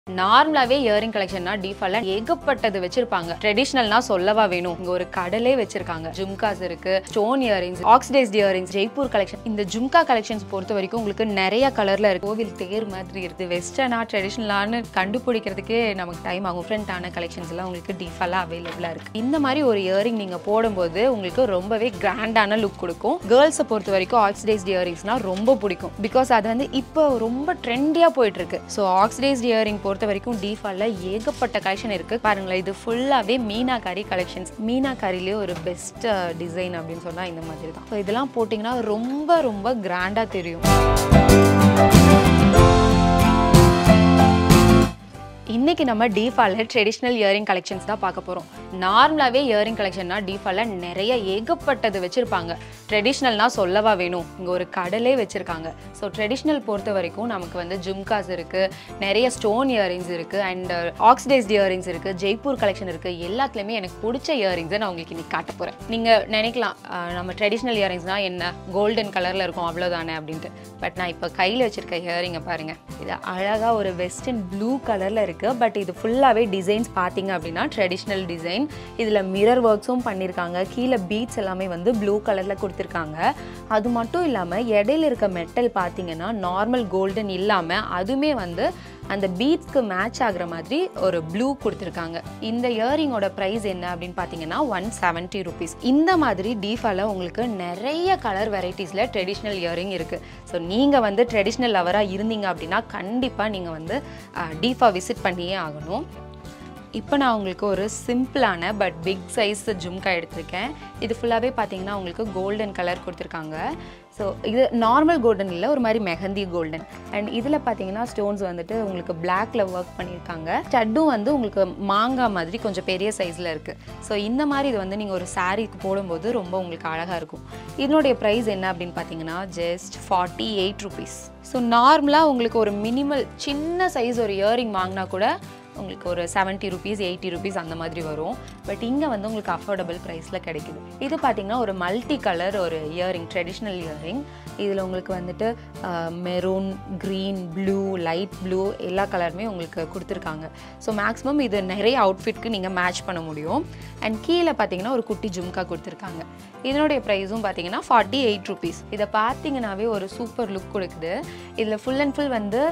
நார்மலாவே இயரிங் கலெக்ஷன்னா டிஃபால்ட்டா ஏகப்பட்டது வச்சிருப்பாங்க ட்ரெடிஷ்னல்னா சொல்லவா வேணும் இங்க ஒரு கடலே வச்சிருக்காங்க ஜும்காஸ் இருக்கு stone earrings oxidised earrings Jaipur collection இந்த ஜும்கா கலெக்ஷன்ஸ் பொறுத்த வரைக்கும் உங்களுக்கு நிறைய கலர்ல இருக்கு கோவில் தேர் மாதிரி இருக்கு வெஸ்டர்னா ட்ரெடிஷ்னலானு கண்டுபிடிக்கிறதுக்கே நமக்கு டைம் ஆகும் டிஃப்ரெண்டான கலெக்ஷன்ஸ் எல்லாம் உங்களுக்கு டிஃபால்ட்டா அவைலபிளா இருக்கு இந்த மாதிரி ஒரு இயரிங் நீங்க போடும்போது உங்களுக்கு ரொம்பவே கிராண்டான லுக் கொடுக்கும் கேர்ள்ஸை பொறுத்த வரைக்கும் ஆக்சிடைஸ்ட் இயரிங்ஸ்னா ரொம்ப பிடிக்கும் பிகாஸ் அது வந்து இப்போ ரொம்ப ட்ரெண்டியா போயிட்டு இருக்கு ஸோ ஆக்சிடைஸ்ட் இயரிங் பொறுத்த வரைக்கும் டிஃபால்ட்ல ஏகப்பட்ட கலெக்ஷன் இருக்கு பாருங்களேன் இது ஃபுல்லாவே மீனாகாரி கலெக்ஷன்ஸ் மீனாகாரிலே ஒரு பெஸ்ட் டிசைன் அப்படின்னு சொன்னா இந்த மாதிரி தான் ஸோ இதெல்லாம் போட்டிங்கன்னா ரொம்ப ரொம்ப கிராண்டா தெரியும் இன்னைக்கு நம்ம டிஃபால்ட் ட்ரெடிஷ்னல் இயரிங் கலெக்ஷன்ஸ் தான் பார்க்க போகிறோம் நார்மலாகவே இயரிங் கலெக்ஷன்னா டிஃபால்ட்டாக நிறைய ஏகப்பட்டது வச்சுருப்பாங்க ட்ரெடிஷ்னல்னா சொல்லவா வேணும் இங்கே ஒரு கடலே வச்சுருக்காங்க ஸோ ட்ரெடிஷ்னல் பொறுத்த வரைக்கும் நமக்கு வந்து ஜும்காஸ் இருக்குது நிறைய ஸ்டோன் இயரிங்ஸ் இருக்குது அண்ட் ஆக்சிடைஸ்ட் இயரிங்ஸ் இருக்குது ஜெய்ப்பூர் கலெக்ஷன் இருக்குது எல்லாத்துலேயுமே எனக்கு பிடிச்ச இயரிங்ஸை நான் உங்களுக்கு இன்னைக்கு காட்ட போகிறேன் நீங்கள் நினைக்கலாம் அஹ், நம்ம ட்ரெடிஷ்னல் இயரிங்ஸ்னால் என்ன கோல்டன் கலரில் இருக்கும் அவ்வளோதானே அப்படின்ட்டு பட் நான் இப்போ கையில் வச்சுருக்க இயரிங்கை பாருங்கள் இது அழகாக ஒரு வெஸ்டர்ன் ப்ளூ கலரில் இருக்குது பட் இது ஃபுல்லாகவே டிசைன்ஸ் பார்த்தீங்க அப்படின்னா ட்ரெடிஷ்னல் டிசைன் இதில் மிரர் ஒர்க்ஸும் பண்ணியிருக்காங்க கீழே பீட்ஸ் எல்லாமே வந்து ப்ளூ கலரில் கொடுத்துருக்காங்க அது மட்டும் இல்லாமல் இடையில இருக்க மெட்டல் பார்த்தீங்கன்னா நார்மல் கோல்டன் இல்லாமல் அதுவுமே வந்து அந்த பீட்ஸ்க்கு மேட்ச் ஆகுற மாதிரி ஒரு ப்ளூ கொடுத்துருக்காங்க இந்த இயரிங்கோட ப்ரைஸ் என்ன அப்படின்னு பார்த்தீங்கன்னா ஒன் செவன்ட்டி ருபீஸ் இந்த மாதிரி டீஃபால உங்களுக்கு நிறைய கலர் வெரைட்டிஸில் ட்ரெடிஷ்னல் இயரிங் இருக்குது ஸோ நீங்கள் வந்து ட்ரெடிஷ்னல் லவராக இருந்தீங்க அப்படின்னா கண்டிப்பாக நீங்கள் வந்து டீஃபா விசிட் பண்ணியே ஆகணும் இப்போ நான் உங்களுக்கு ஒரு சிம்பிளான பட் பிக் சைஸ் ஜும்கா எடுத்திருக்கேன் இது ஃபுல்லாகவே பார்த்தீங்கன்னா உங்களுக்கு கோல்டன் கலர் கொடுத்துருக்காங்க ஸோ இது நார்மல் கோல்டன் இல்லை ஒரு மாதிரி மெஹந்தி கோல்டன் அண்ட் இதில் பார்த்தீங்கன்னா ஸ்டோன்ஸ் வந்துட்டு உங்களுக்கு பிளாக்ல ஒர்க் பண்ணியிருக்காங்க ஸ்டட்டும் வந்து உங்களுக்கு மாங்காய் மாதிரி கொஞ்சம் பெரிய சைஸில் இருக்குது ஸோ இந்த மாதிரி இது வந்து நீங்கள் ஒரு சாரீக்கு போடும்போது ரொம்ப உங்களுக்கு அழகாக இருக்கும் இதனுடைய ப்ரைஸ் என்ன அப்படின்னு பார்த்தீங்கன்னா just forty eight rupees so நார்மலாக உங்களுக்கு ஒரு மினிமல் சின்ன சைஸ் ஒரு இயரிங் வாங்கினா கூட உங்களுக்கு ஒரு செவன்ட்டி ருபீஸ் எயிட்டி ருபீஸ் அந்த மாதிரி வரும் பட் இங்கே வந்து உங்களுக்கு அஃபோர்டபுள் ப்ரைஸில் கிடைக்குது இது பார்த்தீங்கன்னா ஒரு மல்டி கலர் ஒரு இயரிங் ட்ரெடிஷ்னல் இயரிங் இதில் உங்களுக்கு வந்துட்டு maroon green blue light blue எல்லா கலருமே உங்களுக்கு கொடுத்துருக்காங்க ஸோ மேக்ஸிமம் இது நிறைய அவுட்ஃபிட்க்கு நீங்கள் மேட்ச் பண்ண முடியும் அண்ட் கீழே பார்த்தீங்கன்னா ஒரு குட்டி ஜும்கா கொடுத்துருக்காங்க இதனுடைய ப்ரைஸும் பார்த்தீங்கன்னா ஃபார்ட்டி எயிட் ருபீஸ் இதை பார்த்தீங்கன்னாவே ஒரு சூப்பர் லுக் கொடுக்குது இதில் ஃபுல் அண்ட் ஃபுல் வந்து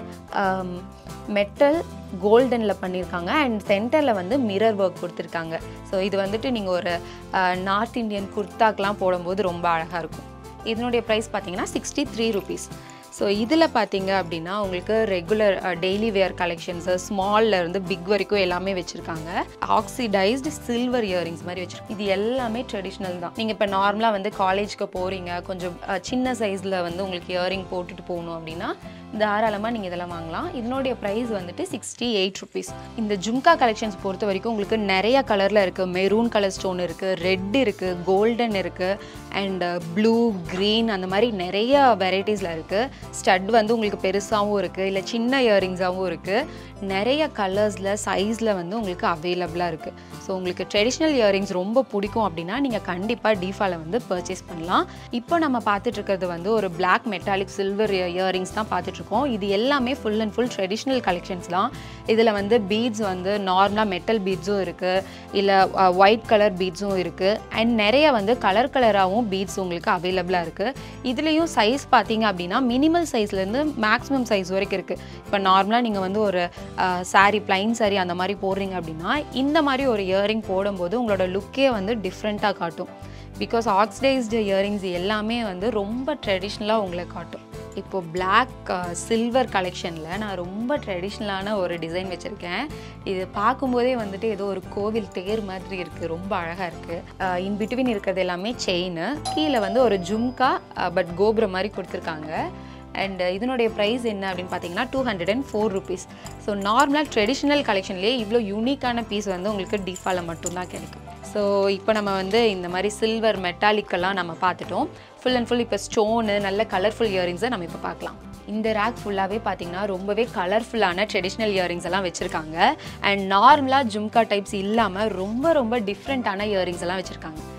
மெட்டல் கோல்டனில் பண்ணியிருக்காங்க அண்ட் சென்டரில் வந்து மிரர் ஒர்க் கொடுத்துருக்காங்க ஸோ இது வந்துட்டு நீங்கள் ஒரு நார்த் இந்தியன் குர்தாக்கெலாம் போடும்போது ரொம்ப அழகாக இருக்கும் இதனுடைய ப்ரைஸ் பார்த்தீங்கன்னா சிக்ஸ்டி த்ரீ ருபீஸ் ஸோ இதில் பார்த்தீங்க அப்படின்னா உங்களுக்கு ரெகுலர் டெய்லி வேர் கலெக்ஷன்ஸு ஸ்மால்ல இருந்து பிக் வரைக்கும் எல்லாமே வச்சுருக்காங்க ஆக்சிடைஸ்டு சில்வர் இயரிங்ஸ் மாதிரி வச்சிருக்கோம் இது எல்லாமே ட்ரெடிஷ்னல் தான் நீங்கள் இப்போ நார்மலாக வந்து காலேஜ்க்கு போகிறீங்க கொஞ்சம் அஹ், சின்ன சைஸில் வந்து உங்களுக்கு இயரிங் போட்டுட்டு போகணும் அப்படின்னா தாராளமாக நீங்கள் இதெல்லாம் வாங்கலாம் இதனுடைய ப்ரைஸ் வந்துட்டு சிக்ஸ்டி எயிட் ருபீஸ் இந்த ஜும்கா கலெக்ஷன்ஸ் பொறுத்த வரைக்கும் உங்களுக்கு நிறைய கலரில் இருக்குது மெரூன் கலர் ஸ்டோன் இருக்குது ரெட் இருக்குது கோல்டன் இருக்குது அண்ட் ப்ளூ க்ரீன் அந்த மாதிரி நிறைய வெரைட்டிஸில் இருக்குது ஸ்டட் வந்து உங்களுக்கு பெருசாகவும் இருக்குது இல்லை சின்ன இயரிங்ஸாகவும் இருக்குது நிறைய கலர்ஸில் சைஸில் வந்து உங்களுக்கு அவைலபிளாக இருக்குது ஸோ உங்களுக்கு ட்ரெடிஷ்னல் இயரிங்ஸ் ரொம்ப பிடிக்கும் அப்படின்னா நீங்கள் கண்டிப்பாக டீஃபால வந்து பர்ச்சேஸ் பண்ணலாம் இப்போ நம்ம பார்த்துட்டு இருக்கிறது வந்து ஒரு Black மெட்டாலிக் சில்வர் இயரிங்ஸ் தான் பார்த்துட்டு இருக்கோம் இது எல்லாமே full and full traditional collections தான் இதில் வந்து பீட்ஸ் வந்து நார்மலாக மெட்டல் பீட்ஸும் இருக்குது இல்லை ஒயிட் கலர் பீட்ஸும் இருக்குது அண்ட் நிறைய வந்து கலர் கலராகவும் பீட்ஸ் உங்களுக்கு அவைலபிளாக இருக்குது இதுலேயும் சைஸ் பார்த்தீங்க அப்படின்னா மினிமல் சைஸ்லேருந்து மேக்ஸிமம் சைஸ் வரைக்கும் இருக்குது இப்போ நார்மலாக நீங்கள் வந்து ஒரு saree plain saree அந்த மாதிரி போடுறீங்க அப்படின்னா இந்த மாதிரி ஒரு இயரிங் போடும்போது உங்களோட லுக்கே வந்து டிஃப்ரெண்ட்டாக காட்டும் பிகாஸ் ஆக்சிடைஸ்டு இயரிங்ஸ் எல்லாமே வந்து ரொம்ப ட்ரெடிஷ்னலாக உங்களை காட்டும் இப்போ பிளாக் சில்வர் கலெக்ஷனில் நான் ரொம்ப ட்ரெடிஷ்னலான ஒரு டிசைன் வச்சுருக்கேன் இது பார்க்கும்போதே வந்துட்டு ஏதோ ஒரு கோவில் தேர் மாதிரி இருக்குது ரொம்ப அழகாக இருக்குது இன் பிட்வீன் இருக்கிறது எல்லாமே செயின் கீழே வந்து ஒரு ஜும்கா பட் கோபுரம் மாதிரி கொடுத்துருக்காங்க அண்ட் இதனுடைய ப்ரைஸ் என்ன அப்படின்னு பார்த்தீங்கன்னா two hundred and four rupees so நார்மலாக ட்ரெடிஷ்னல் கலெக்ஷன்லேயே இவ்வளோ யூனிக்கான பீஸ் வந்து உங்களுக்கு டிஃபால மட்டும்தான் கிடைக்கும் ஸோ இப்போ நம்ம வந்து இந்த மாதிரி சில்வர் மெட்டாலிக்கெல்லாம் நம்ம பார்த்துட்டோம் ஃபுல் அண்ட் ஃபுல் இப்போ ஸ்டோனு நல்ல கலர்ஃபுல் இயரிங்ஸை நம்ம இப்போ பார்க்கலாம் இந்த ரேக் ஃபுல்லாகவே பார்த்தீங்கன்னா ரொம்பவே கலர்ஃபுல்லான ட்ரெடிஷ்னல் இயரிங்ஸ் எல்லாம் வச்சுருக்காங்க அண்ட் நார்மலாக ஜும்கா டைப்ஸ் இல்லாமல் ரொம்ப ரொம்ப டிஃப்ரெண்ட்டான இயரிங்ஸ் எல்லாம் வச்சுருக்காங்க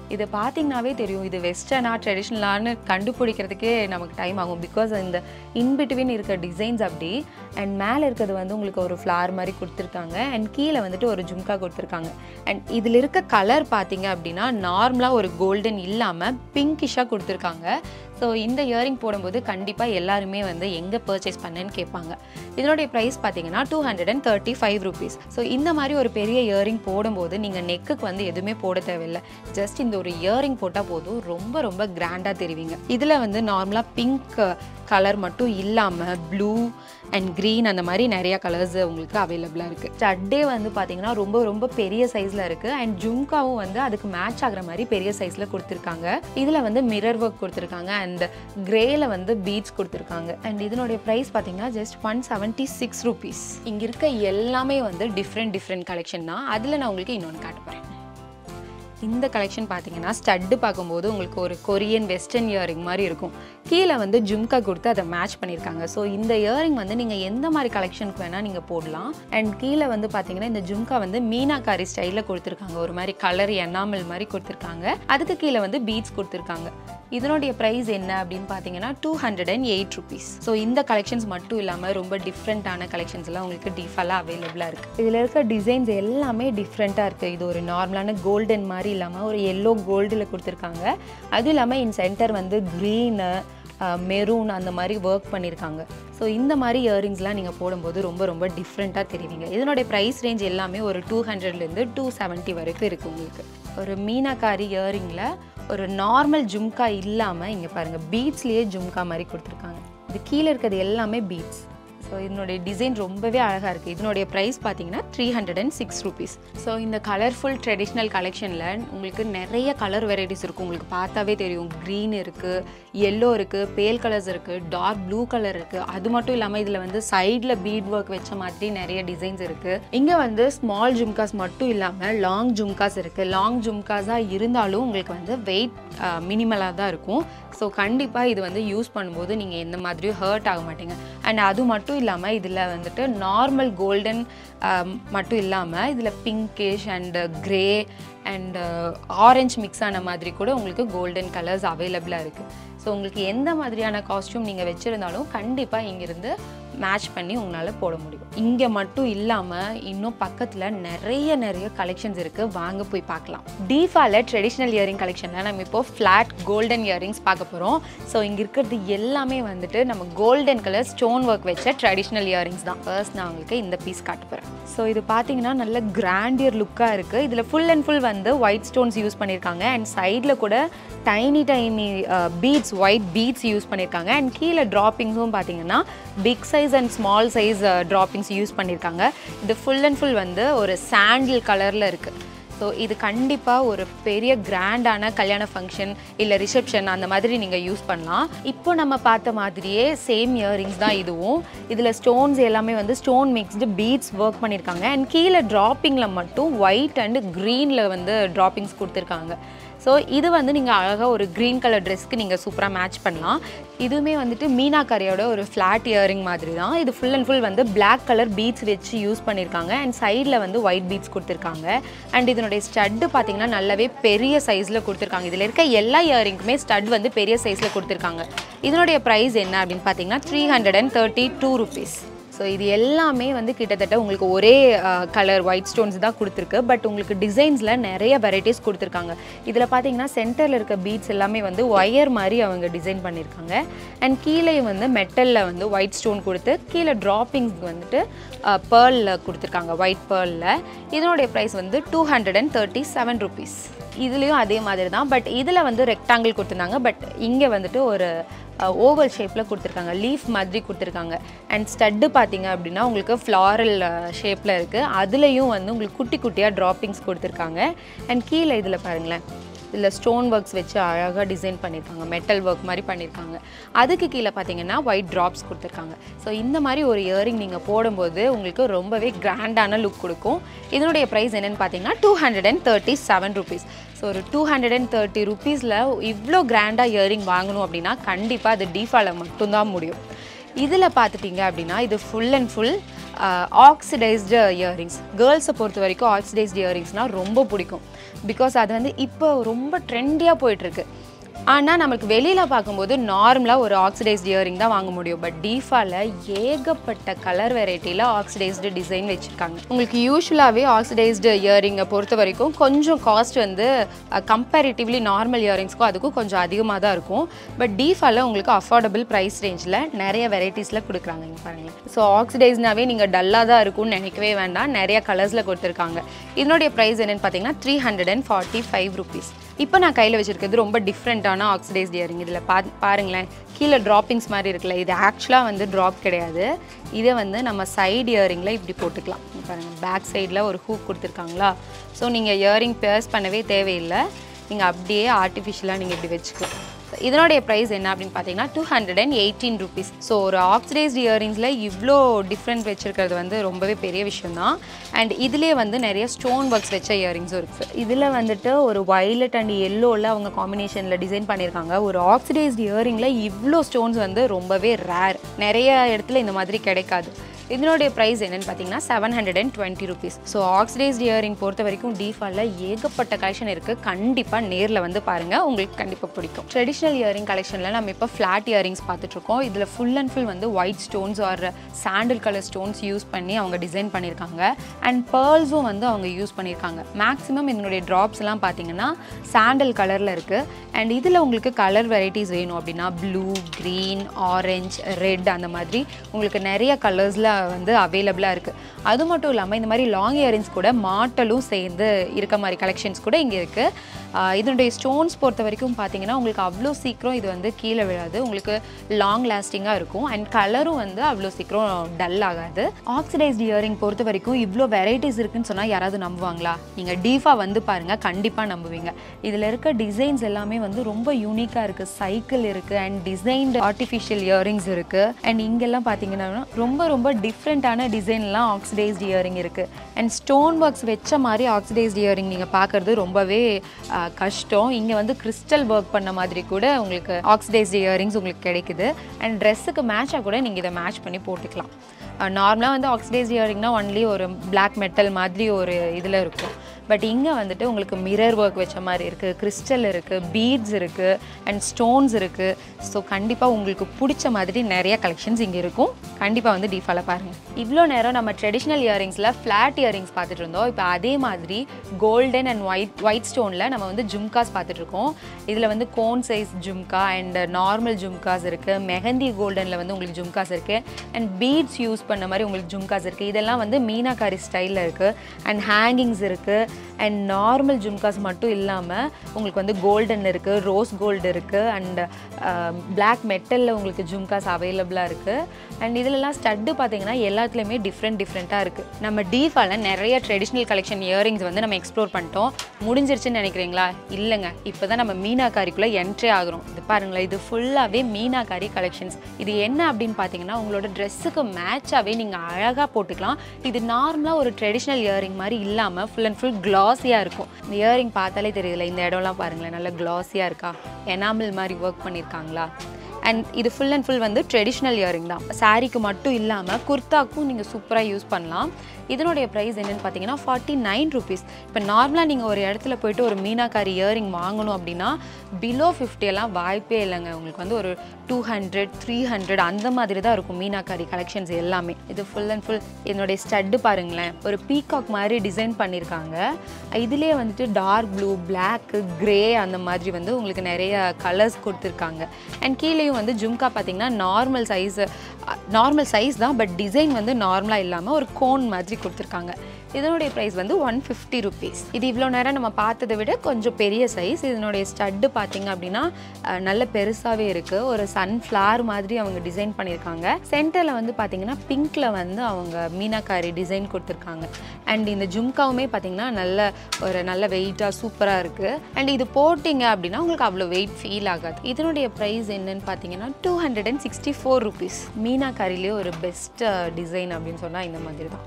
இது பார்த்தீங்கன்னாவே தெரியும் இது வெஸ்டர்னா ட்ரெடிஷ்னலான்னு கண்டுபிடிக்கிறதுக்கே நமக்கு டைம் ஆகும் பிகாஸ் இந்த இன்பிட்வீன் இருக்க டிசைன்ஸ் அப்படி அண்ட் மேலே இருக்கிறது வந்து உங்களுக்கு ஒரு ஃப்ளார் மாதிரி கொடுத்துருக்காங்க அண்ட் கீழே வந்துட்டு ஒரு ஜும்கா கொடுத்துருக்காங்க அண்ட் இதில் இருக்க கலர் பார்த்தீங்க அப்படின்னா நார்மலாக ஒரு கோல்டன் இல்லாமல் பிங்கிஷாக கொடுத்துருக்காங்க ஸோ இந்த இயரிங் போடும்போது கண்டிப்பாக எல்லாருமே வந்து எங்கே பர்ச்சேஸ் பண்ணேன்னு கேட்பாங்க இதனுடைய ப்ரைஸ் பார்த்தீங்கன்னா two hundred and thirty five rupees so இந்த மாதிரி ஒரு பெரிய இயரிங் போடும்போது நீங்கள் நெக்குக்கு வந்து எதுவுமே போட தேவையில்லை ஜஸ்ட் இந்த ஒரு இயரிங் போட்டால் போதும் ரொம்ப ரொம்ப கிராண்டாக தெரிவிங்க இதில் வந்து நார்மலாக பிங்க் கலர் மட்டும் இல்லாமல் ப்ளூ அண்ட் க்ரீன் அந்த மாதிரி நிறைய கலர்ஸ் உங்களுக்கு அவைலபிளாக இருக்குது ஸ்டட்டே வந்து பார்த்தீங்கன்னா ரொம்ப ரொம்ப பெரிய சைஸில் இருக்குது அண்ட் ஜும்காவும் வந்து அதுக்கு மேட்ச் ஆகுற மாதிரி பெரிய சைஸில் கொடுத்துருக்காங்க இதில் வந்து மிரர் ஒர்க் கொடுத்துருக்காங்க அண்ட் கிரேல வந்து பீட்ஸ் கொடுத்துருக்காங்க அண்ட் இதனுடைய ப்ரைஸ் பார்த்தீங்கன்னா just one seventy six rupees இங்கே இருக்க எல்லாமே வந்து டிஃப்ரெண்ட் டிஃப்ரெண்ட் கலெக்ஷன் தான் அதில் நான் உங்களுக்கு இன்னொன்று காட்ட போகிறேன் இந்த கலெக்ஷன் பார்த்தீங்கன்னா ஸ்டட்டு பார்க்கும்போது உங்களுக்கு ஒரு கொரியன் வெஸ்டர்ன் இயரிங் மாதிரி இருக்கும் கீழே வந்து ஜும்கா கொடுத்து அதை மேட்ச் பண்ணியிருக்காங்க ஸோ இந்த இயரிங் வந்து நீங்கள் எந்த மாதிரி கலெக்ஷனுக்கு வேணால் நீங்கள் போடலாம் அண்ட் கீழே வந்து பார்த்தீங்கன்னா இந்த ஜும்கா வந்து மீனாக்காரி ஸ்டைலில் கொடுத்துருக்காங்க ஒரு மாதிரி கலர் எனாமல் மாதிரி கொடுத்துருக்காங்க அதுக்கு கீழே வந்து பீட்ஸ் கொடுத்துருக்காங்க இதனுடைய ப்ரைஸ் என்ன அப்படின்னு பார்த்தீங்கன்னா two hundred and eight rupees so இந்த கலெக்ஷன்ஸ் மட்டும் இல்லாமல் ரொம்ப டிஃப்ரெண்ட்டான கலெக்ஷன்ஸ் எல்லாம் உங்களுக்கு டிஃபாலாக அவைலபிளாக இருக்குது இதில் இருக்க டிசைன்ஸ் எல்லாமே டிஃப்ரெண்ட்டாக இருக்குது இது ஒரு நார்மலான கோல்டன் மாதிரி இல்லாமல் ஒரு எல்லோ கோல்டில் கொடுத்துருக்காங்க அதுவும் இல்லாமல் இன் சென்டர் வந்து க்ரீனு மெரூன் அந்த மாதிரி ஒர்க் பண்ணியிருக்காங்க ஸோ இந்த மாதிரி இயரிங்ஸ்லாம் நீங்கள் போடும்போது ரொம்ப ரொம்ப டிஃப்ரெண்ட்டாக தெரிவிங்க இதனுடைய ப்ரைஸ் ரேஞ்ச் எல்லாமே ஒரு டூ ஹண்ட்ரட்லேருந்து டூ செவன்ட்டி வரைக்கும் இருக்குது உங்களுக்கு ஒரு மீனாக்காரி இயரிங்கில் ஒரு நார்மல் ஜும்கா இல்லாமல் இங்கே பாருங்கள் பீட்ஸ்லேயே ஜும்கா மாதிரி கொடுத்துருக்காங்க இது கீழே இருக்கிறது எல்லாமே பீட்ஸ் ஸோ இதனுடைய டிசைன் ரொம்பவே அழகாக இருக்குது இதனுடைய ப்ரைஸ் பார்த்தீங்கன்னா three hundred and six rupees so இந்த கலர்ஃபுல் ட்ரெடிஷ்னல் கலெக்ஷனில் உங்களுக்கு நிறைய கலர் வெரைட்டிஸ் இருக்கும் உங்களுக்கு பார்த்தாவே தெரியும் க்ரீன் இருக்குது எல்லோ இருக்குது பேல் கலர்ஸ் இருக்குது டார்க் ப்ளூ கலர் இருக்குது அது மட்டும் இல்லாமல் இதில் வந்து சைடில் பீட் ஒர்க் வச்ச மாதிரி நிறைய டிசைன்ஸ் இருக்குது இங்கே வந்து ஸ்மால் ஜும்காஸ் மட்டும் இல்லாமல் லாங் ஜும்காஸ் இருக்குது லாங் ஜும்காஸாக இருந்தாலும் உங்களுக்கு வந்து வெயிட் மினிமலாக தான் இருக்கும் ஸோ கண்டிப்பாக இது வந்து யூஸ் பண்ணும்போது நீங்கள் எந்த மாதிரியும் ஹர்ட் ஆக மாட்டீங்க அண்ட் அது மட்டும் இல்லாமல் இதில் வந்துட்டு நார்மல் கோல்டன் மட்டும் இல்லாமல் இதில் pinkish and grey and orange mix ஆன மாதிரி கூட உங்களுக்கு கோல்டன் கலர்ஸ் அவைலபிளாக இருக்குது ஸோ உங்களுக்கு எந்த மாதிரியான காஸ்ட்யூம் நீங்கள் வச்சுருந்தாலும் கண்டிப்பாக இங்கேருந்து மேட்ச் பண்ணி உங்களால் போட முடியும் இங்கே மட்டும் இல்லாமல் இன்னும் பக்கத்தில் நிறைய நிறைய கலெக்ஷன்ஸ் இருக்குது வாங்க போய் பார்க்கலாம் டீஃபால ட்ரெடிஷ்னல் இயரிங் கலெக்ஷனில் நம்ம இப்போ ஃப்ளாட் கோல்டன் இயரிங்ஸ் பார்க்க போகிறோம் ஸோ இங்கே இருக்கிறது எல்லாமே வந்துட்டு நம்ம கோல்டன் கலர் ஸ்டோன் ஒர்க் வச்ச ட்ரெடிஷ்னல் இயரிங்ஸ் தான் ஃபர்ஸ்ட் நான் உங்களுக்கு இந்த பீஸ் காட்ட போகிறேன் ஸோ இது பார்த்தீங்கன்னா நல்ல கிராண்டியர் லுக்காக இருக்குது இதில் ஃபுல் அண்ட் ஃபுல் வந்து ஒயிட் ஸ்டோன்ஸ் யூஸ் பண்ணியிருக்காங்க அண்ட் சைடில் கூட tiny tiny beads white beads use பண்ணியிருக்காங்க அண்ட் கீழே ட்ராப்பிங்ஸும் பார்த்தீங்கன்னா big size and small size droppings use பண்ணியிருக்காங்க இது ஃபுல் அண்ட் ஃபுல் வந்து ஒரு சாண்டில் கலரில் இருக்குது ஸோ இது கண்டிப்பாக ஒரு பெரிய கிராண்டான கல்யாண ஃபங்க்ஷன் இல்லை ரிசப்ஷன் அந்த மாதிரி நீங்கள் யூஸ் பண்ணலாம் இப்போ நம்ம பார்த்த மாதிரியே சேம் இயரிங்ஸ் தான் இதுவும் இதில் ஸ்டோன்ஸ் எல்லாமே வந்து ஸ்டோன் மிக்ஸ்டு பீட்ஸ் ஒர்க் பண்ணியிருக்காங்க அண்ட் கீழே ட்ராப்பிங்கில் மட்டும் ஒயிட் அண்ட் க்ரீனில் வந்து ட்ராப்பிங்ஸ் கொடுத்துருக்காங்க ஸோ இது வந்து நீங்கள் அழகாக ஒரு க்ரீன் கலர் ட்ரெஸ்க்கு நீங்கள் சூப்பராக மேட்ச் பண்ணலாம் இதுவுமே வந்துட்டு மீனாக்கரியோட ஒரு ஃப்ளாட் இயரிங் மாதிரி தான் இது ஃபுல் அண்ட் ஃபுல் வந்து பிளாக் கலர் பீட்ஸ் வச்சு யூஸ் பண்ணியிருக்காங்க அண்ட் சைடில் வந்து ஒயிட் பீட்ஸ் கொடுத்துருக்காங்க அண்ட் இதனுடைய ஸ்டட்டு பார்த்தீங்கன்னா நல்லாவே பெரிய சைஸில் கொடுத்துருக்காங்க இதில் இருக்க எல்லா இயரிங்க்குமே ஸ்டட் வந்து பெரிய சைஸில் கொடுத்துருக்காங்க இதனுடைய ப்ரைஸ் என்ன அப்படின்னு பார்த்தீங்கன்னா three hundred and thirty two rupees so இது எல்லாமே வந்து கிட்டத்தட்ட உங்களுக்கு ஒரே கலர் ஒயிட் ஸ்டோன்ஸ் தான் கொடுத்துருக்கு பட் உங்களுக்கு டிசைன்ஸில் நிறைய வெரைட்டிஸ் கொடுத்துருக்காங்க இதில் பார்த்தீங்கன்னா சென்டரில் இருக்க பீட்ஸ் எல்லாமே வந்து ஒயர் மாதிரி அவங்க டிசைன் பண்ணியிருக்காங்க அண்ட் கீழே வந்து மெட்டலில் வந்து ஒயிட் ஸ்டோன் கொடுத்து கீழே ட்ராப்பிங்ஸ் வந்துட்டு பேர்லில் கொடுத்துருக்காங்க ஒயிட் பேர்லில் இதனுடைய ப்ரைஸ் வந்து two hundred and thirty seven rupees இதுலேயும் அதே மாதிரி தான் பட் இதில் வந்து ரெக்டாங்கிள் கொடுத்துருந்தாங்க பட் இங்கே வந்துட்டு ஒரு ஓவல் ஷேப்பில் கொடுத்துருக்காங்க லீஃப் மாதிரி கொடுத்துருக்காங்க அண்ட் ஸ்டட்டு பார்த்தீங்க அப்படின்னா உங்களுக்கு ஃப்ளாரல் ஷேப்பில் இருக்குது அதுலேயும் வந்து உங்களுக்கு குட்டி குட்டியாக ட்ராப்பிங்ஸ் கொடுத்துருக்காங்க அண்ட் கீழே இதில் பாருங்களேன் இதில் ஸ்டோன் ஒர்க்ஸ் வச்சு அழகாக டிசைன் பண்ணியிருக்காங்க மெட்டல் ஒர்க் மாதிரி பண்ணியிருக்காங்க அதுக்கு கீழே பார்த்தீங்கன்னா ஒயிட் ட்ராப்ஸ் கொடுத்துருக்காங்க ஸோ இந்த மாதிரி ஒரு இயரிங் நீங்கள் போடும்போது உங்களுக்கு ரொம்பவே கிராண்டான லுக் கொடுக்கும் இதனுடைய ப்ரைஸ் என்னென்னு பார்த்தீங்கன்னா two hundred and thirty seven rupees so ஒரு டூ ஹண்ட்ரட் அண்ட் தேர்ட்டி ருபீஸில் இவ்வளோ கிராண்டாக இயரிங் வாங்கணும் அப்படின்னா கண்டிப்பாக அது டீஃபாவில் மட்டும்தான் முடியும் இதில் பார்த்துட்டிங்க அப்படின்னா இது full and full oxidised earrings கேர்ள்ஸை பொறுத்த வரைக்கும் ஆக்சிடைஸ்டு இயரிங்ஸ்னால் ரொம்ப பிடிக்கும் பிகாஸ் அது வந்து இப்போ ரொம்ப ட்ரெண்டியாக போயிட்டுருக்கு ஆனால் நம்மளுக்கு வெளியில் பார்க்கும்போது நார்மலாக ஒரு ஆக்சிடைஸ்ட் இயரிங் தான் வாங்க முடியும் பட் டீஃபாவில் ஏகப்பட்ட கலர் வெரைட்டியில் ஆக்சிடைஸ்டு டிசைன் வச்சுருக்காங்க உங்களுக்கு யூஸ்வலாகவே ஆக்சிடைஸ்டு இயரிங்கை பொறுத்த வரைக்கும் கொஞ்சம் காஸ்ட் வந்து கம்பேரிட்டிவ்லி நார்மல் இயரிங்ஸ்க்கும் அதுக்கும் கொஞ்சம் அதிகமாக தான் இருக்கும் பட் டீஃபாவில் உங்களுக்கு அஃபோர்டபுள் ப்ரைஸ் ரேஞ்சில் நிறைய வெரைட்டிஸில் கொடுக்குறாங்க இங்கே பாருங்களேன் ஸோ ஆக்சிடைஸ்னாவே நீங்கள் டல்லாக தான் இருக்கும்னு நினைக்கவே வேண்டாம் நிறைய கலர்ஸில் கொடுத்துருக்காங்க இதனுடைய ப்ரைஸ் என்னென்னு பார்த்தீங்கன்னா three hundred and forty five rupees இப்போ நான் கையில் வச்சிருக்கிறது ரொம்ப டிஃப்ரெண்ட்டான ஆக்சிடைஸ்ட் இயரிங் இதில் பா பாருங்களேன் கீழே ட்ராப்பிங்ஸ் மாதிரி இருக்குல்ல இது ஆக்சுவலாக வந்து ட்ராப் கிடையாது இதை வந்து நம்ம சைடு இயரிங்கில் இப்படி போட்டுக்கலாம் இங்க பாருங்கள் பேக் சைடில் ஒரு ஹூக் கொடுத்துருக்காங்களா ஸோ நீங்கள் இயரிங் பேர்ஸ் பண்ணவே தேவையில்லை நீங்கள் அப்படியே ஆர்டிஃபிஷியலாக நீங்கள் இப்படி வச்சுக்கலாம் இதனுடைய ப்ரைஸ் என்ன அப்படின்னு பார்த்தீங்கன்னா two hundred and eighteen rupees so ஒரு ஆக்சிடைஸ்ட் இயரிங்ஸில் இவ்வளோ டிஃப்ரெண்ட் வச்சுருக்கிறது வந்து ரொம்பவே பெரிய விஷயம் தான் அண்ட் இதுலேயே வந்து நிறைய ஸ்டோன் ஒர்க்ஸ் வச்ச இயரிங்ஸும் இருக்குது இதில் வந்துட்டு ஒரு வயலட் அண்ட் எல்லோவில் அவங்க காம்பினேஷனில் டிசைன் பண்ணியிருக்காங்க ஒரு ஆக்சிடைஸ்ட் இயரிங்கில் இவ்வளோ ஸ்டோன்ஸ் வந்து ரொம்பவே ரேர் நிறைய இடத்துல இந்த மாதிரி கிடைக்காது இதனுடைய ப்ரைஸ் என்னன்னு பார்த்தீங்கன்னா seven hundred and twenty rupees so oxidised earring பொறுத்த வரைக்கும் டீஃபாலில் ஏகப்பட்ட கலெக்ஷன் இருக்குது கண்டிப்பாக நேரில் வந்து பாருங்கள் உங்களுக்கு கண்டிப்பாக பிடிக்கும் ட்ரெடிஷ்னல் இயரிங் கலெக்ஷனில் நம்ம இப்போ ஃப்ளாட் இயரிங்ஸ் பார்த்துட்ருக்கோம் இதில் ஃபுல் அண்ட் ஃபுல் வந்து white stones or sandal colour stones use பண்ணி அவங்க டிசைன் பண்ணியிருக்காங்க அண்ட் பேர்ல்ஸும் வந்து அவங்க யூஸ் பண்ணியிருக்காங்க மேக்ஸிமம் இதனுடைய ட்ராப்ஸ் எல்லாம் பார்த்தீங்கன்னா சாண்டல் கலரில் இருக்குது அண்ட் இதில் உங்களுக்கு கலர் வெரைட்டிஸ் வேணும் அப்படின்னா ப்ளூ க்ரீன் ஆரஞ்ச் ரெட் அந்த மாதிரி உங்களுக்கு நிறைய கலர்ஸில் வந்து அவைலபிளாக இருக்குது அது மட்டும் இல்லாமல் இந்த மாதிரி லாங் இயரிங்ஸ் கூட மாட்டலும் சேர்ந்து இருக்க மாதிரி கலெக்ஷன்ஸ் கூட இங்கே இருக்குது இதனுடைய ஸ்டோன்ஸ் பொறுத்த வரைக்கும் பார்த்தீங்கன்னா உங்களுக்கு அவ்வளோ சீக்கிரம் இது வந்து கீழே விழாது உங்களுக்கு லாங் லாஸ்டிங்காக இருக்கும் அண்ட் கலரும் வந்து அவ்வளோ சீக்கிரம் டல் ஆகாது ஆக்சிடைஸ்ட் இயரிங் பொறுத்த வரைக்கும் இவ்வளோ வெரைட்டிஸ் இருக்குன்னு சொன்னால் யாராவது நம்புவாங்களா நீங்கள் டீஃபா வந்து பாருங்கள் கண்டிப்பாக நம்புவீங்க இதில் இருக்க டிசைன்ஸ் எல்லாமே வந்து ரொம்ப யூனிக்காக இருக்குது சைக்கிள் இருக்குது அண்ட் டிசைன்டு ஆர்டிஃபிஷியல் இயரிங்ஸ் இருக்குது அண்ட் இங்கெல்லாம் பார்த்தீங்கன்னா ரொம்ப ரொம்ப டிஃப்ரெண்ட்டான டிசைன்லாம் ஆக்சிடைஸ்ட் இயரிங் இருக்குது அண்ட் ஸ்டோன் ஒர்க்ஸ் வச்ச மாதிரி ஆக்சிடைஸ்ட் இயரிங் நீங்கள் பார்க்குறது ரொம்பவே ஆஹ், கஷ்டம் இங்கே வந்து கிறிஸ்டல் ஒர்க் பண்ண மாதிரி கூட உங்களுக்கு ஆக்சிடைஸ்ட் இயரிங்ஸ் உங்களுக்கு கிடைக்குது அண்ட் ட்ரெஸ்ஸுக்கு மேட்சாக கூட நீங்கள் இதை மேட்ச் பண்ணி போட்டுக்கலாம் நார்மலாக வந்து ஆக்சிடைஸ்ட் இயரிங்னா ஒன்லி ஒரு Black மெட்டல் மாதிரி ஒரு இதில் இருக்கும் பட் இங்கே வந்துட்டு உங்களுக்கு மிரர் ஒர்க் வச்ச மாதிரி இருக்குது கிறிஸ்டல் இருக்குது பீட்ஸ் இருக்குது அண்ட் ஸ்டோன்ஸ் இருக்குது ஸோ கண்டிப்பாக உங்களுக்கு பிடிச்ச மாதிரி நிறைய கலெக்ஷன்ஸ் இங்கே இருக்கும் கண்டிப்பாக வந்து டீஃபால பாருங்கள் இவ்வளோ நேரம் நம்ம ட்ரெடிஷ்னல் இயரிங்ஸில் ஃப்ளாட் இயரிங்ஸ் பார்த்துட்டு இருந்தோம் இப்போ அதே மாதிரி கோல்டன் அண்ட் ஒயிட் ஒயிட் ஸ்டோனில் நம்ம வந்து ஜும்காஸ் பார்த்துட்டு இருக்கோம் இதில் வந்து cone size jhumka and normal jhumkas இருக்குது மெஹந்தி கோல்டனில் வந்து உங்களுக்கு ஜும்காஸ் இருக்குது அண்ட் பீட்ஸ் யூஸ் பண்ண மாதிரி உங்களுக்கு ஜும்காஸ் இருக்குது இதெல்லாம் வந்து மீனாக்காரி ஸ்டைலில் இருக்குது அண்ட் ஹேங்கிங்ஸ் இருக்குது அண்ட் நார்மல் ஜும்காஸ் மட்டும் இல்லாமல் உங்களுக்கு வந்து கோல்டன் இருக்குது ரோஸ் கோல்டு இருக்குது அண்ட் பிளாக் மெட்டலில் உங்களுக்கு ஜும்காஸ் அவைலபிளாக இருக்குது அண்ட் இதிலலாம் ஸ்டட்டு பார்த்தீங்கன்னா எல்லாத்துலேயுமே டிஃப்ரெண்ட் டிஃப்ரெண்ட்டாக இருக்குது நம்ம டீஃபால நிறைய ட்ரெடிஷ்னல் கலெக்ஷன் இயரிங்ஸ் வந்து நம்ம எக்ஸ்ப்ளோர் பண்ணிட்டோம் முடிஞ்சிருச்சுன்னு நினைக்கிறீங்களா இல்லைங்க இப்போ தான் நம்ம மீனாக்காரிக்குள்ளே என்ட்ரி ஆகுறோம் இது பாருங்களேன் இது ஃபுல்லாகவே மீனாக்காரி கலெக்ஷன்ஸ் இது என்ன அப்படின்னு பார்த்தீங்கன்னா உங்களோட ட்ரெஸ்ஸுக்கு மேட்சாகவே நீங்கள் அழகாக போட்டுக்கலாம் இது நார்மலாக ஒரு ட்ரெடிஷ்னல் இயரிங் மாதிரி இல்லாமல் ஃபுல் அண்ட் ஃபுல் கிளாஸியாக இருக்கும் இந்த இயரிங் பார்த்தாலே தெரியல இந்த இடம்லாம் பாருங்களேன் நல்லா கிளாஸியாக இருக்கா எனாமல் மாதிரி ஒர்க் பண்ணியிருக்காங்களா அண்ட் இது ஃபுல் அண்ட் ஃபுல் வந்து ட்ரெடிஷ்னல் இயரிங் தான் சாரீக்கு மட்டும் இல்லாமல் குர்தாக்கும் நீங்கள் சூப்பராக யூஸ் பண்ணலாம் இதனுடைய ப்ரைஸ் என்னன்னு பார்த்தீங்கன்னா ஃபார்ட்டி நைன் ருபீஸ் இப்போ நார்மலாக நீங்கள் ஒரு இடத்துல போயிட்டு ஒரு மீனாக்காரி இயரிங் வாங்கணும் அப்படின்னா பிலோ எல்லாம் வாய்ப்பே இல்லைங்க உங்களுக்கு வந்து ஒரு டூ ஹண்ட்ரட் த்ரீ ஹண்ட்ரட் அந்த மாதிரி தான் இருக்கும் மீனாக்காரி கலெக்ஷன்ஸ் எல்லாமே இது ஃபுல் அண்ட் ஃபுல் என்னுடைய ஸ்டட்டு பாருங்களேன் ஒரு பீகாக் மாதிரி டிசைன் பண்ணியிருக்காங்க இதுலேயே வந்துட்டு டார்க் ப்ளூ பிளாக் கிரே அந்த மாதிரி வந்து உங்களுக்கு நிறைய கலர்ஸ் கொடுத்துருக்காங்க அண்ட் கீழேயும் வந்து ஜும்கா பார்த்தீங்கன்னா நார்மல் சைஸ் நார்மல் சைஸ் தான் பட் டிசைன் வந்து நார்மலாக இல்லாமல் ஒரு கோன் மாதிரி கொடுத்துருக்காங்க இதனுடைய ப்ரைஸ் வந்து ஒன் ஃபிஃப்டி ருபீஸ் இது இவ்வளோ நேரம் நம்ம பார்த்ததை விட கொஞ்சம் பெரிய சைஸ் இதனுடைய ஸ்டட்டு பார்த்தீங்க அப்படின்னா அஹ், நல்ல பெருசாகவே இருக்குது ஒரு சன்ஃப்ளவர் மாதிரி அவங்க டிசைன் பண்ணியிருக்காங்க சென்டரில் வந்து பார்த்தீங்கன்னா பிங்க்கில் வந்து அவங்க மீனாக்காரி டிசைன் கொடுத்துருக்காங்க அண்ட் இந்த ஜும்காவுமே பார்த்தீங்கன்னா நல்ல ஒரு நல்ல வெயிட்டாக சூப்பராக இருக்குது அண்ட் இது போட்டிங்க அப்படின்னா உங்களுக்கு அவ்வளோ வெயிட் ஃபீல் ஆகாது இதனுடைய ப்ரைஸ் என்னன்னு பார்த்தீங்கன்னா two hundred and sixty four rupees மீனாக்காரிலேயே ஒரு பெஸ்ட் டிசைன் அப்படின்னு சொன்னால் இந்த மாதிரி தான் ஸோ யூஸ்வலாக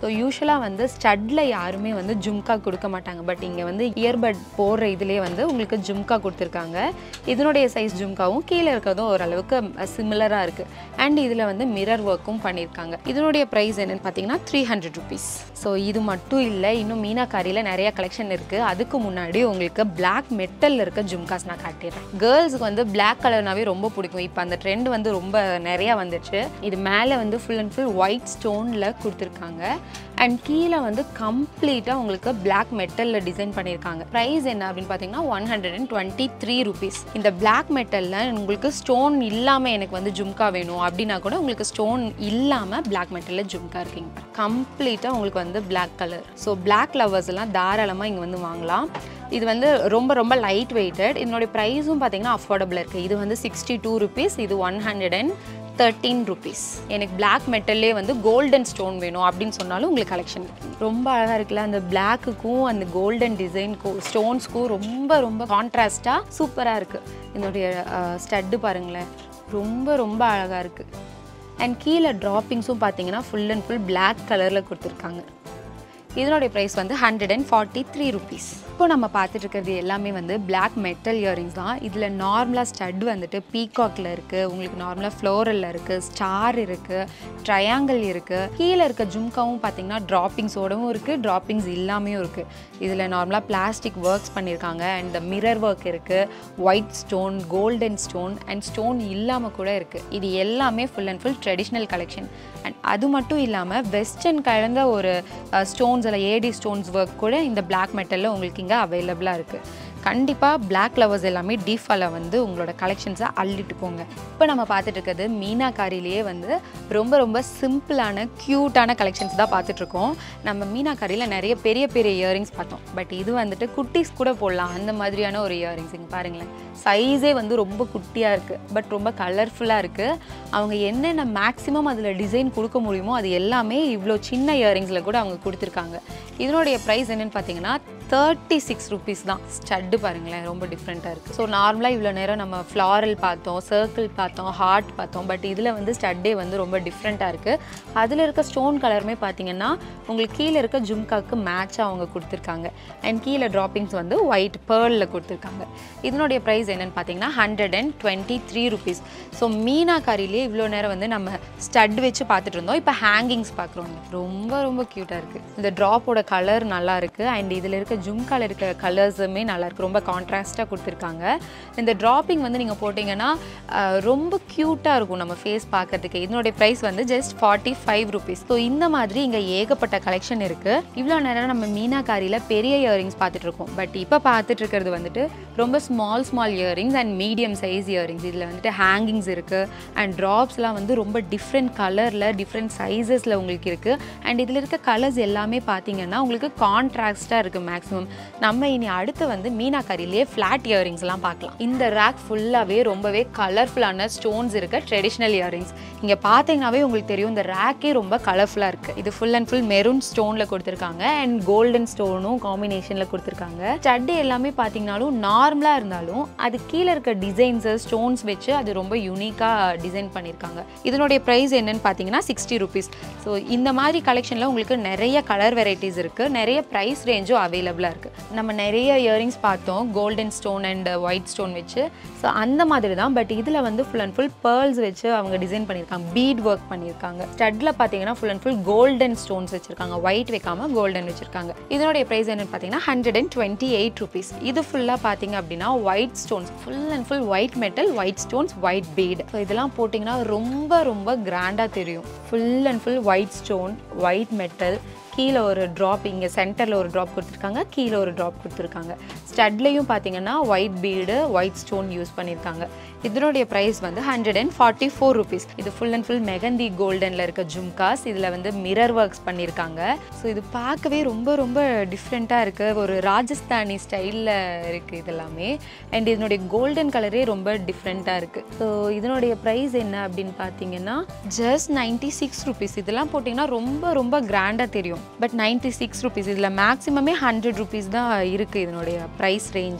யூஸ்வலாக வந்து ஸ்டட்டில் யாருமே வந்து ஜும்கா கொடுக்க மாட்டாங்க பட் இங்கே வந்து இயர்பட் போடுற இதுலேயே வந்து உங்களுக்கு ஜும்கா கொடுத்துருக்காங்க இதனுடைய சைஸ் ஜும்காவும் கீழே இருக்கிறதும் ஓரளவுக்கு சிமிலராக இருக்குது அண்ட் இதில் வந்து மிரர் ஒர்க்கும் பண்ணியிருக்காங்க இதனுடைய ப்ரைஸ் என்னன்னு பார்த்தீங்கன்னா த்ரீ ஹண்ட்ரட் ருபீஸ் ஸோ இது மட்டும் இல்லை இன்னும் மீனாக்காரியில் நிறைய கலெக்ஷன் இருக்குது அதுக்கு முன்னாடி உங்களுக்கு பிளாக் மெட்டலில் இருக்க ஜும்காஸ் நான் காட்டிடுறேன் கேர்ள்ஸுக்கு வந்து பிளாக் கலர்னாவே ரொம்ப பிடிக்கும் இப்போ அந்த ட்ரெண்ட் வந்து ரொம்ப நிறையா வந்துச்சு இது மேலே வந்து ஃபுல் அண்ட் ஃபுல் ஒயிட் ஸ்டோனில் கொடுத்துருக்காங்க அண்ட் கீழே வந்து கம்ப்ளீட்டாக உங்களுக்கு பிளாக் மெட்டலில் டிசைன் பண்ணியிருக்காங்க ப்ரைஸ் என்ன அப்படின்னு பார்த்தீங்கன்னா one hundred and twenty three rupees இந்த பிளாக் மெட்டலில் உங்களுக்கு ஸ்டோன் இல்லாமல் எனக்கு வந்து ஜும்கா வேணும் அப்படின்னா கூட உங்களுக்கு ஸ்டோன் இல்லாமல் பிளாக் மெட்டலில் ஜும்கா இருக்கீங்க கம்ப்ளீட்டாக உங்களுக்கு வந்து black colour so black lovers எல்லாம் தாராளமாக இங்கே வந்து வாங்கலாம் இது வந்து ரொம்ப ரொம்ப லைட் வெயிட்டட் இதனுடைய ப்ரைஸும் பார்த்தீங்கன்னா அஃபோர்டபுள் இருக்குது இது வந்து சிக்ஸ்டி டூ ருபீஸ் இது one hundred and thirteen rupees எனக்கு பிளாக் மெட்டல்லே வந்து கோல்டன் ஸ்டோன் வேணும் அப்படின்னு சொன்னாலும் உங்களுக்கு கலெக்ஷன் ரொம்ப அழகாக இருக்குல்ல அந்த பிளாக்குக்கும் அந்த கோல்டன் டிசைனுக்கும் ஸ்டோன்ஸ்க்கும் ரொம்ப ரொம்ப கான்ட்ராஸ்டாக சூப்பராக இருக்குது இதனுடைய ஸ்டட்டு பாருங்களேன் ரொம்ப ரொம்ப அழகாக இருக்குது அண்ட் கீழே ட்ராப்பிங்ஸும் பார்த்தீங்கன்னா ஃபுல் அண்ட் ஃபுல் பிளாக் கலரில் கொடுத்துருக்காங்க இதனுடைய ப்ரைஸ் வந்து hundred and forty three rupees இப்போ நம்ம பார்த்துட்டு இருக்கிறது எல்லாமே வந்து பிளாக் மெட்டல் இயரிங்ஸ் தான் இதில் நார்மலாக ஸ்டட் வந்துட்டு பீகாக்ல இருக்குது உங்களுக்கு நார்மலாக ஃப்ளோரலில் இருக்குது ஸ்டார் இருக்குது ட்ரையாங்கிள் இருக்குது கீழே இருக்க ஜும்காவும் பார்த்தீங்கன்னா ட்ராப்பிங்ஸோடவும் இருக்குது ட்ராப்பிங்ஸ் இல்லாமையும் இருக்குது இதில் நார்மலாக பிளாஸ்டிக் ஒர்க்ஸ் பண்ணியிருக்காங்க அண்ட் மிரர் ஒர்க் இருக்குது white stone golden stone and stone இல்லாமல் கூட இருக்குது இது எல்லாமே full and full traditional collection and அது மட்டும் இல்லாமல் வெஸ்டர்ன் கலந்த ஒரு ஸ்டோன்ஸ் இல்லை ஏடி ஸ்டோன்ஸ் ஒர்க் கூட இந்த பிளாக் மெட்டலில் உங்களுக்கு இங்கே அவைலபிளாக இருக்குது கண்டிப்பாக பிளாக் லவர்ஸ் எல்லாமே டீஃபால வந்து உங்களோட கலெக்ஷன்ஸை அள்ளிட்டு போங்க இப்போ நம்ம பார்த்துட்டு இருக்கிறது மீனாக்காரிலேயே வந்து ரொம்ப ரொம்ப சிம்பிளான க்யூட்டான கலெக்ஷன்ஸ் தான் பார்த்துட்ருக்கோம் நம்ம மீனாக்காரியில் நிறைய பெரிய பெரிய இயரிங்ஸ் பார்த்தோம் பட் இது வந்துட்டு குட்டீஸ் கூட போடலாம் அந்த மாதிரியான ஒரு இயரிங்ஸ் இங்கே பாருங்களேன் சைஸே வந்து ரொம்ப குட்டியாக இருக்குது பட் ரொம்ப கலர்ஃபுல்லாக இருக்குது அவங்க என்னென்ன மேக்ஸிமம் அதில் டிசைன் கொடுக்க முடியுமோ அது எல்லாமே இவ்வளோ சின்ன இயரிங்ஸில் கூட அவங்க கொடுத்துருக்காங்க இதனுடைய ப்ரைஸ் என்னென்னு பார்த்தீங்கன்னா தேர்ட்டி சிக்ஸ் ருபீஸ் தான் ஸ்டட்டு பாருங்களேன் ரொம்ப டிஃப்ரெண்ட்டாக இருக்குது ஸோ நார்மலாக இவ்வளோ நேரம் நம்ம ஃப்ளாரல் பார்த்தோம் சர்க்கிள் பார்த்தோம் ஹார்ட் பார்த்தோம் பட் இதில் வந்து ஸ்டட்டே வந்து ரொம்ப டிஃப்ரெண்ட்டாக இருக்குது அதில் இருக்க ஸ்டோன் கலருமே பார்த்தீங்கன்னா உங்களுக்கு கீழே இருக்க ஜும்காக்கு மேட்சாக அவங்க கொடுத்துருக்காங்க அண்ட் கீழே ட்ராப்பிங்ஸ் வந்து ஒயிட் பேர்லில் கொடுத்துருக்காங்க இதனுடைய ப்ரைஸ் என்னென்னு பார்த்தீங்கன்னா hundred and twenty three rupees so மீனாக்காரிலேயே இவ்வளோ நேரம் வந்து நம்ம ஸ்டட் வச்சு பார்த்துட்டு இருந்தோம் இப்போ ஹேங்கிங்ஸ் பார்க்குறோம் ரொம்ப ரொம்ப க்யூட்டாக இருக்குது இந்த ட்ராப்போட கலர் நல்லா இருக்குது அண்ட் இதில் இருக்க ஜும்கால இருக்க கலர்ஸுமே நல்லா இருக்கு ரொம்ப கான்ட்ராஸ்ட்டாக கொடுத்துருக்காங்க இந்த ட்ராப்பிங் வந்து நீங்கள் போட்டிங்கன்னா அஹ், ரொம்ப க்யூட்டாக இருக்கும் நம்ம ஃபேஸ் பார்க்கறதுக்கு இதனுடைய ப்ரைஸ் வந்து just forty five rupees so இந்த மாதிரி இங்கே ஏகப்பட்ட கலெக்ஷன் இருக்குது இவ்வளோ நேரம் நம்ம மீனாக்காரியில் பெரிய இயரிங்ஸ் பார்த்துட்டு இருக்கோம் பட் இப்போ பார்த்துட்டு இருக்கிறது வந்துட்டு ரொம்ப small small earrings and medium size earrings இதில் வந்துட்டு ஹேங்கிங்ஸ் இருக்குது அண்ட் ட்ராப்ஸ்லாம் வந்து ரொம்ப டிஃப்ரெண்ட் கலரில் டிஃப்ரெண்ட் சைஸஸில் உங்களுக்கு இருக்குது அண்ட் இதில் இருக்க கலர்ஸ் எல்லாமே பார்த்தீங்கன்னா உங்களுக்கு கான்ட்ராஸ்ட்டாக இருக்குது மேக்ஸிமம் நம்ம இனி அடுத்து வந்து மீனாக்கரிலேயே ஃப்ளாட் இயரிங்ஸ்லாம் பார்க்கலாம் இந்த ரேக் ஃபுல்லாகவே ரொம்பவே கலர்ஃபுல்லான ஸ்டோன்ஸ் இருக்க ட்ரெடிஷ்னல் இயரிங்ஸ் இங்கே பார்த்தீங்கன்னாவே உங்களுக்கு தெரியும் இந்த ரேக்கே ரொம்ப கலர்ஃபுல்லாக இருக்குது இது ஃபுல் அண்ட் ஃபுல் மெரூன் ஸ்டோனில் கொடுத்துருக்காங்க அண்ட் கோல்டன் ஸ்டோனும் காம்பினேஷனில் கொடுத்துருக்காங்க ஸ்டட்டு எல்லாமே பார்த்தீங்கன்னாலும் நார்மலாக இருந்தாலும் அது கீழே இருக்க டிசைன்ஸு ஸ்டோன்ஸ் வச்சு அது ரொம்ப யூனிக்காக டிசைன் பண்ணியிருக்காங்க இதனுடைய ப்ரைஸ் என்னன்னு பார்த்தீங்கன்னா சிக்ஸ்டி ருபீஸ் ஸோ இந்த மாதிரி கலெக்ஷனில் உங்களுக்கு நிறைய கலர் வெரைட்டிஸ் இருக்குது நிறைய ப்ரைஸ் ரேஞ்சும் அவைலபிளாக இருக்குது நம்ம நிறைய இயரிங்ஸ் பார்த்தோம் golden stone and white stone வச்சு ஸோ அந்த மாதிரி தான் பட் இதில் வந்து ஃபுல் அண்ட் ஃபுல் பேர்ல்ஸ் வச்சு அவங்க டிசைன் பண்ணியிருக்காங்க பீட் ஒர்க் பண்ணியிருக்காங்க ஸ்டட்டில் பார்த்தீங்கன்னா full and full golden stones வச்சுருக்காங்க ஒயிட் வைக்காம கோல்டன் வச்சுருக்காங்க இதனுடைய ப்ரைஸ் என்னன்னு பார்த்தீங்கன்னா hundred and twenty eight rupees இது ஃபுல்லாக பார்த்தீங்க அப்படின்னா white stones full and full white metal white stones white bead so இதெல்லாம் போட்டிங்கன்னா ரொம்ப ரொம்ப கிராண்டாக தெரியும் full and full white stone white metal கீழே ஒரு ட்ராப் இங்கே சென்டரில் ஒரு ட்ராப் கொடுத்துருக்காங்க கீழே ஒரு ட்ராப் கொடுத்துருக்காங்க ஸ்டட்லேயும் பார்த்தீங்கன்னா white bead white stone use பண்ணியிருக்காங்க இதனுடைய ப்ரைஸ் வந்து hundred and forty four rupees இது ஃபுல் அண்ட் ஃபுல் மெகந்தி கோல்டனில் இருக்க ஜும்காஸ் இதில் வந்து மிரர் ஒர்க்ஸ் பண்ணியிருக்காங்க ஸோ இது பார்க்கவே ரொம்ப ரொம்ப டிஃப்ரெண்ட்டாக இருக்குது ஒரு ராஜஸ்தானி ஸ்டைலில் இருக்குது இதெல்லாமே அண்ட் இதனுடைய கோல்டன் கலரே ரொம்ப டிஃப்ரெண்ட்டாக இருக்குது ஸோ இதனுடைய ப்ரைஸ் என்ன அப்படின்னு பார்த்தீங்கன்னா ஜஸ்ட் நைன்ட்டி சிக்ஸ் ருபீஸ் இதெல்லாம் போட்டிங்கன்னா ரொம்ப ரொம்ப கிராண்டாக தெரியும் பட் நைன்ட்டி சிக்ஸ் ருபீஸ் இதில் மேக்ஸிமமே ஹண்ட்ரட் ருபீஸ் தான் இருக்குது இதனுடைய ப்ரைஸ் ரேஞ்ச்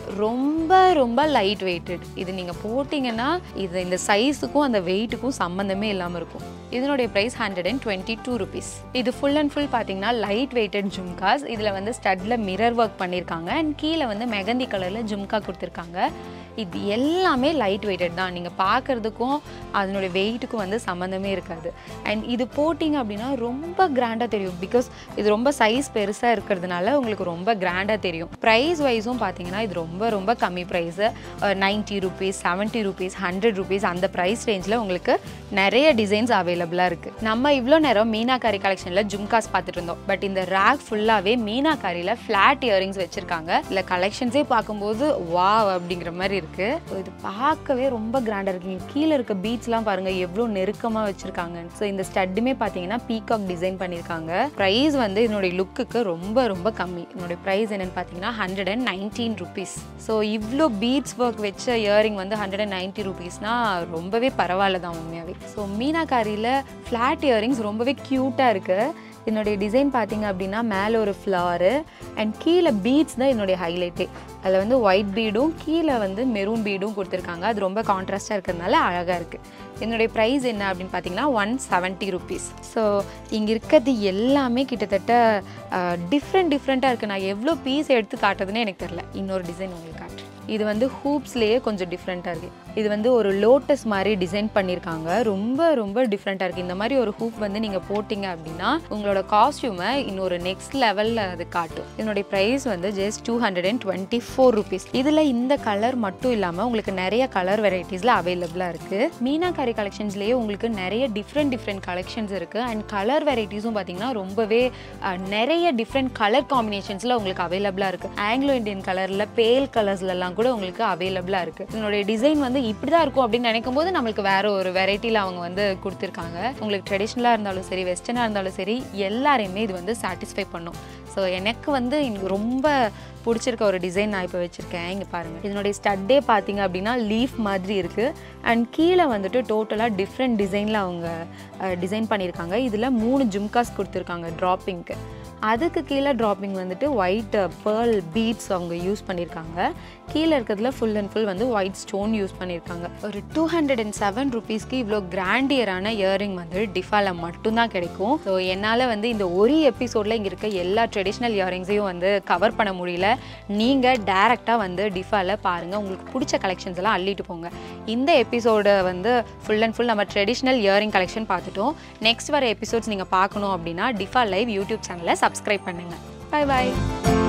ரொம்ப ரொம்ப லைட் வெயிட்டட் இது நீங்கள் போட்டிங்கன்னா இது இந்த சைஸுக்கும் அந்த வெயிட்டுக்கும் சம்மந்தமே இல்லாமல் இருக்கும் இதனுடைய price hundred and twenty two rupees இது ஃபுல் அண்ட் ஃபுல் பார்த்தீங்கன்னா லைட் வெயிட்டட் ஜும்காஸ் இதில் வந்து ஸ்டட்டில் மிரர் ஒர்க் பண்ணியிருக்காங்க அண்ட் கீழே வந்து மெகந்தி கலரில் ஜும்கா கொடுத்துருக்காங்க இது எல்லாமே லைட் வெயிட்டட் தான் நீங்கள் பார்க்குறதுக்கும் அதனுடைய வெயிட்டுக்கும் வந்து சம்மந்தமே இருக்காது அண்ட் இது போட்டிங்க அப்படின்னா ரொம்ப கிராண்டாக தெரியும் பிகாஸ் இது ரொம்ப சைஸ் பெருசாக இருக்கிறதுனால உங்களுக்கு ரொம்ப கிராண்டாக தெரியும் ப்ரைஸ் வைஸும் பார்த்தீங்கன்னா இது ரொம்ப ரொம்ப கம்மி price ninety rupees seventy rupees hundred rupees அந்த ப்ரைஸ் ரேஞ்சில் உங்களுக்கு நிறைய டிசைன்ஸ் அவைலபிளாக இருக்குது நம்ம இவ்வளோ நேரம் மீனாக்காரி கலெக்ஷனில் ஜும்காஸ் பார்த்துட்டு இருந்தோம் பட் இந்த ரேக் ஃபுல்லாகவே மீனாக்காரியில் ஃப்ளாட் இயரிங்ஸ் வச்சுருக்காங்க இல்லை கலெக்ஷன்ஸே பார்க்கும்போது வா அப்படிங்கிற மாதிரி இருக்குது இது பார்க்கவே ரொம்ப கிராண்டாக இருக்குங்க கீழே இருக்க பீட்ஸ்லாம் பாருங்கள் எவ்வளோ நெருக்கமாக வச்சுருக்காங்க ஸோ இந்த ஸ்டட்டுமே பார்த்தீங்கன்னா பீகாக் டிசைன் பண்ணியிருக்காங்க ப்ரைஸ் வந்து இதனுடைய லுக்குக்கு ரொம்ப ரொம்ப கம்மி இதனுடைய ப்ரைஸ் என்னன்னு பார்த்தீங்கன்னா hundred and nineteen rupees so இவ்வளோ பீட்ஸ் ஒர்க் வச்ச இயரிங் வந்து ஹண்ட்ரட் அண்ட் நைன்ட்டி ருபீஸ்னால் ரொம்பவே பரவாயில்ல தான் உண்மையாகவே ஸோ மீனாக்காரியில் ஃப்ளாட் இயரிங்ஸ் ரொம்பவே க்யூட்டாக இருக்குது என்னுடைய டிசைன் பார்த்தீங்க அப்படின்னா மேலே ஒரு ஃப்ளவரு அண்ட் கீழே பீட்ஸ் தான் என்னுடைய ஹைலைட்டே அதில் வந்து ஒயிட் பீடும் கீழே வந்து மெரூன் பீடும் கொடுத்துருக்காங்க அது ரொம்ப கான்ட்ராஸ்டாக இருக்கிறதுனால அழகாக இருக்குது என்னுடைய ப்ரைஸ் என்ன அப்படின்னு பார்த்தீங்கன்னா ஒன் செவன்ட்டி ருபீஸ் ஸோ இங்கே இருக்கிறது எல்லாமே கிட்டத்தட்ட டிஃப்ரெண்ட் டிஃப்ரெண்ட்டாக இருக்குது நான் எவ்வளோ பீஸ் எடுத்து காட்டுறதுன்னு எனக்கு தெரில இன்னொரு டிசைன் உங்களுக்கு காட்டுறேன் இது வந்து ஹூப்ஸ்லேயே கொஞ்சம் டிஃப்ரெண்ட்டாக இருக்குது இது வந்து ஒரு லோட்டஸ் மாதிரி டிசைன் பண்ணியிருக்காங்க ரொம்ப ரொம்ப டிஃப்ரெண்ட்டாக இருக்குது இந்த மாதிரி ஒரு ஹூப் வந்து நீங்கள் போட்டிங்க அப்படின்னா உங்களோட காஸ்டியூமை இன்னொரு நெக்ஸ்ட் லெவலில் அது காட்டும் இதனுடைய ப்ரைஸ் வந்து just two hundred and twenty four rupees இதில் இந்த கலர் மட்டும் இல்லாமல் உங்களுக்கு நிறைய கலர் வெரைட்டிஸில் அவைலபிளாக இருக்குது மீனாக்காரி கலெக்ஷன்ஸ்லேயே உங்களுக்கு நிறைய டிஃப்ரெண்ட் டிஃப்ரெண்ட் கலெக்ஷன்ஸ் இருக்குது அண்ட் கலர் வெரைட்டிஸும் பார்த்தீங்கன்னா ரொம்பவே அஹ், நிறைய டிஃப்ரெண்ட் கலர் காம்பினேஷன்ஸில் உங்களுக்கு அவைலபிளாக இருக்குது ஆங்கிலோ இந்தியன் கலரில் பேல் கலர்ஸ்லலாம் கூட உங்களுக்கு அவைலபிளாக இருக்குது இதனுடைய டிசைன் வந்து இப்படி தான் இருக்கும் அப்படின்னு நினைக்கும் போது நம்மளுக்கு வேற ஒரு வெரைட்டியில் அவங்க வந்து கொடுத்துருக்காங்க உங்களுக்கு ட்ரெடிஷ்னலாக இருந்தாலும் சரி வெஸ்டர்னாக இருந்தாலும் சரி எல்லாரையுமே இது வந்து சாட்டிஸ்ஃபை பண்ணும் ஸோ எனக்கு வந்து இங்க ரொம்ப பிடிச்சிருக்க ஒரு டிசைன் நான் இப்போ வச்சுருக்கேன் இங்கே பாருங்கள் இதனுடைய ஸ்டட்டே பார்த்தீங்க அப்படின்னா லீஃப் மாதிரி இருக்குது அண்ட் கீழே வந்துட்டு டோட்டலாக டிஃப்ரெண்ட் டிசைனில் அவங்க டிசைன் பண்ணியிருக்காங்க இதில் மூணு ஜும்காஸ் கொடுத்துருக்காங்க ட்ராப்பிங்க்கு அதுக்கு கீழே ட்ராப்பிங் வந்துட்டு ஒயிட் பேர்ல் பீட்ஸ் அவங்க யூஸ் பண்ணியிருக்காங்க கீழே இருக்கிறதுல ஃபுல் அண்ட் ஃபுல் வந்து ஒயிட் ஸ்டோன் யூஸ் பண்ணியிருக்காங்க ஒரு டூ ஹண்ட்ரட் அண்ட் செவன் ருபீஸ்க்கு இவ்வளோ கிராண்டியரான இயரிங் வந்து டிஃபால மட்டும்தான் கிடைக்கும் ஸோ என்னால் வந்து இந்த ஒரு எபிசோடில் இங்கே இருக்க எல்லா ட்ரெடிஷ்னல் இயரிங்ஸையும் வந்து கவர் பண்ண முடியல நீங்கள் டேரெக்டாக வந்து டிஃபால பாருங்கள் உங்களுக்கு பிடிச்ச கலெக்ஷன்ஸ் எல்லாம் அள்ளிட்டு போங்க இந்த எபிசோடை வந்து ஃபுல் அண்ட் ஃபுல் நம்ம ட்ரெடிஷ்னல் இயரிங் கலெக்ஷன் பார்த்துட்டோம் நெக்ஸ்ட் வர எபிசோட்ஸ் நீங்கள் பார்க்கணும் அப்படின்னா டிஃபா லைவ் யூடியூப் சேனலை சப்ஸ்கிரைப் பண்ணுங்கள் பை பாய்